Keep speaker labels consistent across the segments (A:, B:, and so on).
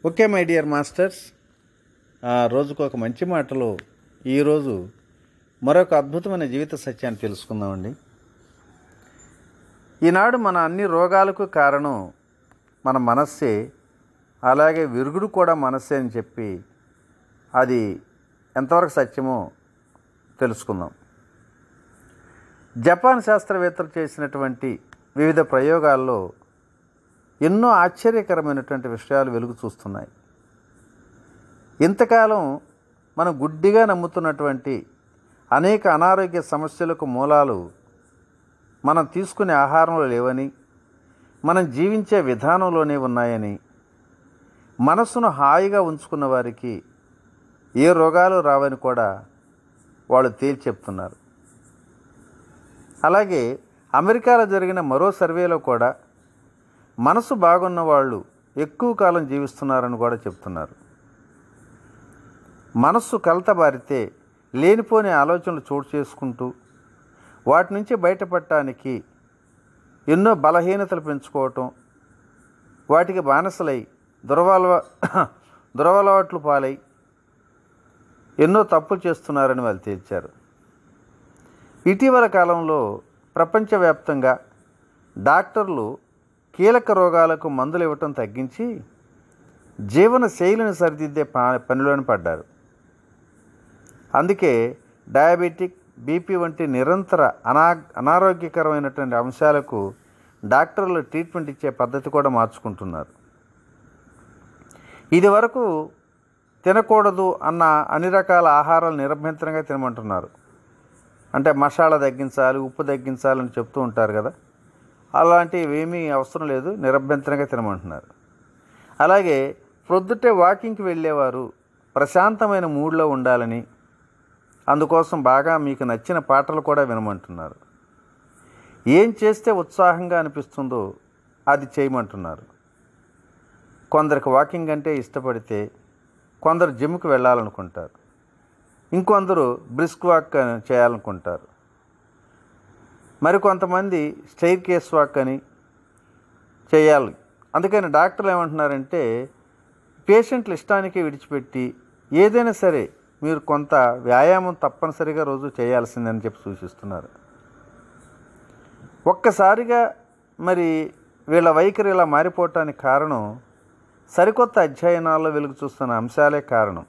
A: okay my dear masters ఆ, రోజుకు ఒక మంచి మాటలో ఈరోజు మరొక అద్భుతమైన జీవిత సత్యాన్ని తెలుసుకుందామండి ఈనాడు మన అన్ని రోగాలకు కారణం మన మనస్సే అలాగే విరుగుడు కూడా మనస్సే అని చెప్పి అది ఎంతవరకు సత్యమో తెలుసుకుందాం జపాన్ శాస్త్రవేత్తలు చేసినటువంటి వివిధ ప్రయోగాల్లో ఎన్నో ఆశ్చర్యకరమైనటువంటి విషయాలు వెలుగు చూస్తున్నాయి ఇంతకాలం మనం గుడ్డిగా నమ్ముతున్నటువంటి అనేక అనారోగ్య సమస్యలకు మూలాలు మనం తీసుకునే ఆహారంలో లేవని మనం జీవించే విధానంలోనే ఉన్నాయని మనస్సును హాయిగా ఉంచుకున్న వారికి ఏ రోగాలు రావని కూడా వాళ్ళు తేల్చి చెప్తున్నారు అలాగే అమెరికాలో జరిగిన మరో సర్వేలో కూడా మనసు బాగున్న వాళ్ళు ఎక్కువ కాలం జీవిస్తున్నారని కూడా చెప్తున్నారు మనస్సు కలతబారితే లేనిపోని ఆలోచనలు చోటు చేసుకుంటూ వాటి నుంచి బయటపడటానికి ఎన్నో బలహీనతలు పెంచుకోవటం వాటికి బానిసలై దురవలవ దురవలవాట్లు పాలై ఎన్నో తప్పులు చేస్తున్నారని వాళ్ళు తేల్చారు ఇటీవల కాలంలో ప్రపంచవ్యాప్తంగా డాక్టర్లు కీలక రోగాలకు మందులు ఇవ్వటం తగ్గించి జీవన శైలిని సరిదిద్దే పా పనిలోని పడ్డారు అందుకే డయాబెటిక్ బీపీ వంటి నిరంతర అనా అనారోగ్యకరమైనటువంటి అంశాలకు డాక్టర్లు ట్రీట్మెంట్ ఇచ్చే పద్ధతి కూడా మార్చుకుంటున్నారు ఇది వరకు తినకూడదు అన్న అన్ని రకాల ఆహారాలు నిరభ్యంతరంగా తినమంటున్నారు అంటే మసాలా తగ్గించాలి ఉప్పు తగ్గించాలని చెప్తూ ఉంటారు కదా అలాంటివి ఏమీ అవసరం లేదు నిరభ్యంతరంగా తినమంటున్నారు అలాగే ప్రొద్దుటే వాకింగ్కి వెళ్ళేవారు ప్రశాంతమైన మూడ్లో ఉండాలని అందుకోసం బాగా మీకు నచ్చిన పాటలు కూడా వినమంటున్నారు ఏం చేస్తే ఉత్సాహంగా అనిపిస్తుందో అది చేయమంటున్నారు కొందరికి వాకింగ్ అంటే ఇష్టపడితే కొందరు జిమ్కి వెళ్ళాలనుకుంటారు ఇంకొందరు బ్రిస్క్ వాక్ చేయాలనుకుంటారు మరికొంతమంది స్టైర్ కేస్ వాక్ అని చేయాలి అందుకని డాక్టర్లు ఏమంటున్నారంటే పేషెంట్ల ఇష్టానికి విడిచిపెట్టి ఏదైనా సరే మీరు కొంత వ్యాయామం తప్పనిసరిగా రోజు చేయాల్సిందని చెప్పి సూచిస్తున్నారు ఒక్కసారిగా మరి వీళ్ళ వైఖరి ఇలా మారిపోవటానికి కారణం సరికొత్త అధ్యయనాల్లో వెలుగు చూస్తున్న అంశాలే కారణం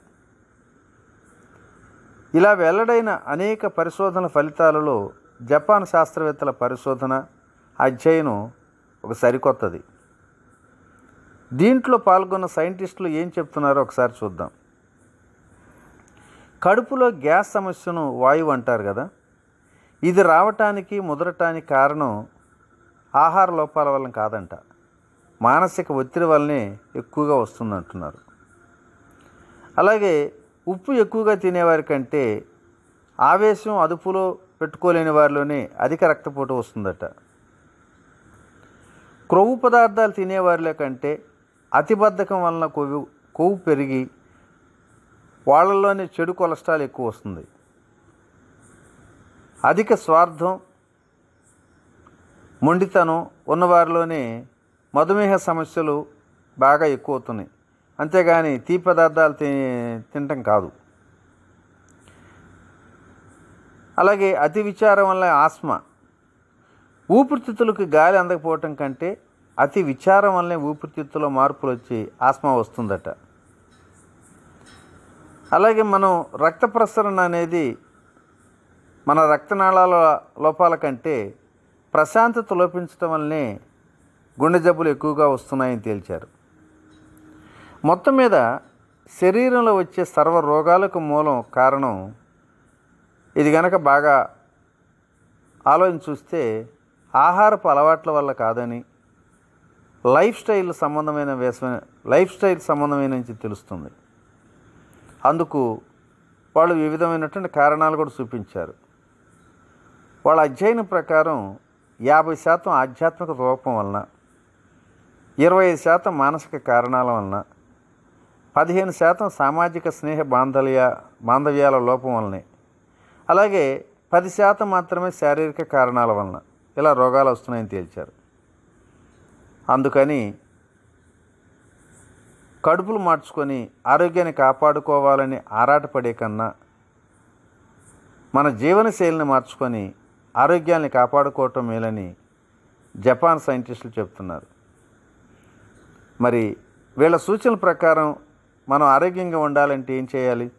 A: ఇలా వెల్లడైన అనేక పరిశోధన ఫలితాలలో జపాన్ శాస్త్రవేత్తల పరిశోధన అధ్యయనం ఒక సరికొత్తది దీంట్లో పాల్గొన్న సైంటిస్టులు ఏం చెప్తున్నారో ఒకసారి చూద్దాం కడుపులో గ్యాస్ సమస్యను వాయువు అంటారు కదా ఇది రావటానికి ముదరటానికి కారణం ఆహార లోపాల వల్ల కాదంట మానసిక ఒత్తిడి వల్లనే ఎక్కువగా వస్తుందంటున్నారు అలాగే ఉప్పు ఎక్కువగా తినేవారి కంటే ఆవేశం అదుపులో పెట్టుకోలేని వారిలోనే అధిక రక్తపోటు వస్తుందట క్రొవ్వు పదార్థాలు తినేవారిలో కంటే అతిబద్ధకం వలన కొవ్వు కొవ్వు పెరిగి వాళ్ళల్లోనే చెడు కొలెస్ట్రాల్ ఎక్కువ వస్తుంది అధిక స్వార్థం మొండితనం ఉన్నవారిలోనే మధుమేహ సమస్యలు బాగా ఎక్కువ అవుతున్నాయి అంతేగాని తీ పదార్థాలు తి తినటం కాదు అలాగే అతి విచారం వల్ల ఆస్మా ఊపిరితిత్తులకు గాలి అందకపోవటం కంటే అతి విచారం వల్లనే ఊపిరితిత్తులో మార్పులు వచ్చి ఆస్మా వస్తుందట అలాగే మనం రక్త ప్రసరణ అనేది మన రక్తనాళాల లోపాల కంటే ప్రశాంతత లోపించడం వల్లనే గుండె జబ్బులు ఎక్కువగా వస్తున్నాయని తేల్చారు మొత్తం మీద శరీరంలో వచ్చే సర్వ రోగాలకు మూలం కారణం ఇది గనక బాగా ఆలోచన చూస్తే ఆహారపు అలవాట్ల వల్ల కాదని లైఫ్ స్టైల్ సంబంధమైన వేస లైఫ్ స్టైల్ సంబంధమైన నుంచి తెలుస్తుంది అందుకు వాళ్ళు వివిధమైనటువంటి కారణాలు కూడా చూపించారు వాళ్ళ అధ్యయనం ప్రకారం యాభై శాతం ఆధ్యాత్మిక రూపం వలన ఇరవై ఐదు శాతం మానసిక కారణాల వలన పదిహేను శాతం సామాజిక స్నేహ బాంధవ్య బాంధవ్యాల లోపం వలనే అలాగే పది శాతం మాత్రమే శారీరక కారణాల వలన ఇలా రోగాలు వస్తున్నాయని తేల్చారు అందుకని కడుపులు మార్చుకొని ఆరోగ్యాన్ని కాపాడుకోవాలని ఆరాటపడే కన్నా మన జీవనశైలిని మార్చుకొని ఆరోగ్యాన్ని కాపాడుకోవటం మేలని జపాన్ సైంటిస్టులు చెప్తున్నారు మరి వీళ్ళ సూచనల ప్రకారం మనం ఆరోగ్యంగా ఉండాలంటే ఏం చేయాలి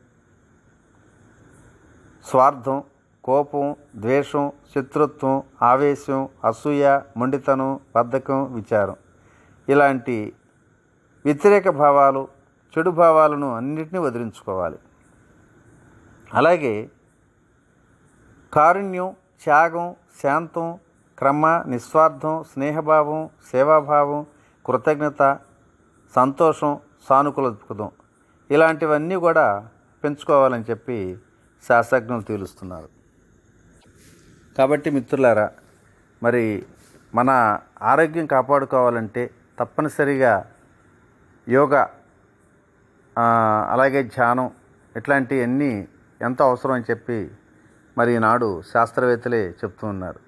A: స్వార్థం కోపం ద్వేషం శత్రుత్వం ఆవేశం అసూయ మొండితనం బద్ధకం విచారం ఇలాంటి వ్యతిరేక భావాలు చెడు భావాలను అన్నిటినీ వదిలించుకోవాలి అలాగే కారుణ్యం త్యాగం శాంతం క్రమ నిస్వార్థం స్నేహభావం సేవాభావం కృతజ్ఞత సంతోషం సానుకూల దృక్పథం ఇలాంటివన్నీ కూడా పెంచుకోవాలని చెప్పి శాస్త్రజ్ఞులు తేలుస్తున్నారు కాబట్టి మిత్రులారా మరి మన ఆరోగ్యం కాపాడుకోవాలంటే తప్పనిసరిగా యోగా ఆ, అలాగే ధ్యానం ఇట్లాంటివన్నీ ఎంతో అవసరం అని చెప్పి మరి ఈనాడు శాస్త్రవేత్తలే చెప్తూ ఉన్నారు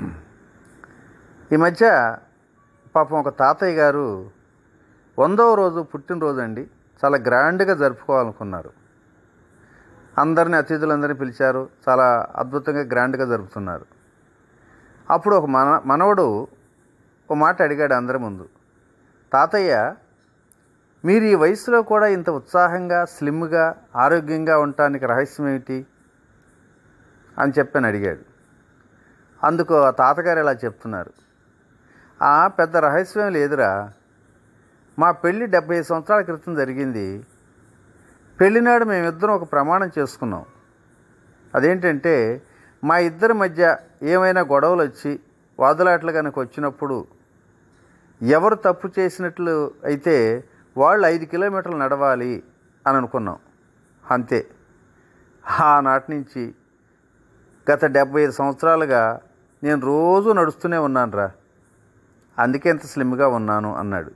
A: ఈ మధ్య పాపం ఒక తాతయ్య గారు వందవ రోజు పుట్టినరోజు అండి చాలా గ్రాండ్గా జరుపుకోవాలనుకున్నారు అందరిని అతిథులందరినీ పిలిచారు చాలా అద్భుతంగా గ్రాండ్గా జరుపుతున్నారు అప్పుడు ఒక మన మనవడు ఒక మాట అడిగాడు అందరి ముందు తాతయ్య మీరు ఈ వయసులో కూడా ఇంత ఉత్సాహంగా స్లిమ్గా ఆరోగ్యంగా ఉండటానికి రహస్యం ఏమిటి అని చెప్పని అడిగాడు అందుకు ఆ తాతగారు ఇలా చెప్తున్నారు ఆ పెద్ద రహస్యం లేదురా మా పెళ్ళి డెబ్బై సంవత్సరాల క్రితం జరిగింది పెళ్ళినాడు మేమిద్దరం ఒక ప్రమాణం చేసుకున్నాం అదేంటంటే మా ఇద్దరి మధ్య ఏమైనా గొడవలు వచ్చి వాదులాటలు కనుక వచ్చినప్పుడు ఎవరు తప్పు చేసినట్లు అయితే వాళ్ళు ఐదు కిలోమీటర్లు నడవాలి అని అనుకున్నాం అంతే ఆనాటి నుంచి గత డెబ్బై ఐదు సంవత్సరాలుగా నేను రోజు నడుస్తూనే ఉన్నాను రా అందుకే ఇంత స్లిమ్గా ఉన్నాను అన్నాడు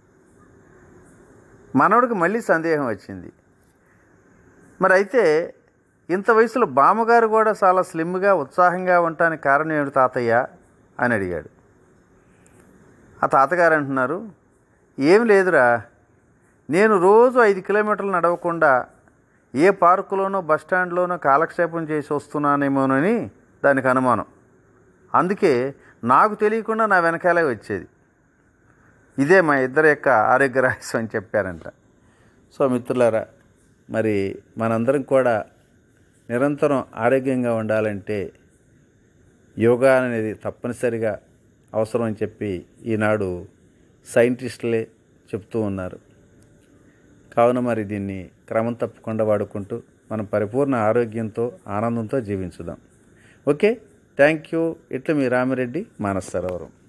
A: మనవడికి మళ్ళీ సందేహం వచ్చింది మరి అయితే ఇంత వయసులో బామ్మగారు కూడా చాలా స్లిమ్గా ఉత్సాహంగా ఉండటానికి కారణం ఏమిటి తాతయ్య అని అడిగాడు ఆ తాతగారు అంటున్నారు ఏం లేదురా నేను రోజు ఐదు కిలోమీటర్లు నడవకుండా ఏ పార్కులోనో బస్ స్టాండ్లోనో కాలక్షేపం చేసి వస్తున్నానేమోనని దానికి అనుమానం అందుకే నాకు తెలియకుండా నా వెనకాలే వచ్చేది ఇదే మా ఇద్దరి యొక్క ఆరోగ్య రహస్యం అని చెప్పారంట సో మిత్రులారా మరి మనందరం కూడా నిరంతరం ఆరోగ్యంగా ఉండాలంటే యోగా అనేది తప్పనిసరిగా అవసరం అని చెప్పి ఈనాడు సైంటిస్టులే చెప్తూ ఉన్నారు కావున మరి దీన్ని క్రమం తప్పకుండా వాడుకుంటూ మనం పరిపూర్ణ ఆరోగ్యంతో ఆనందంతో జీవించుదాం ఓకే థ్యాంక్ యూ ఇట్లా మీ రామిరెడ్డి మానస సరోవరం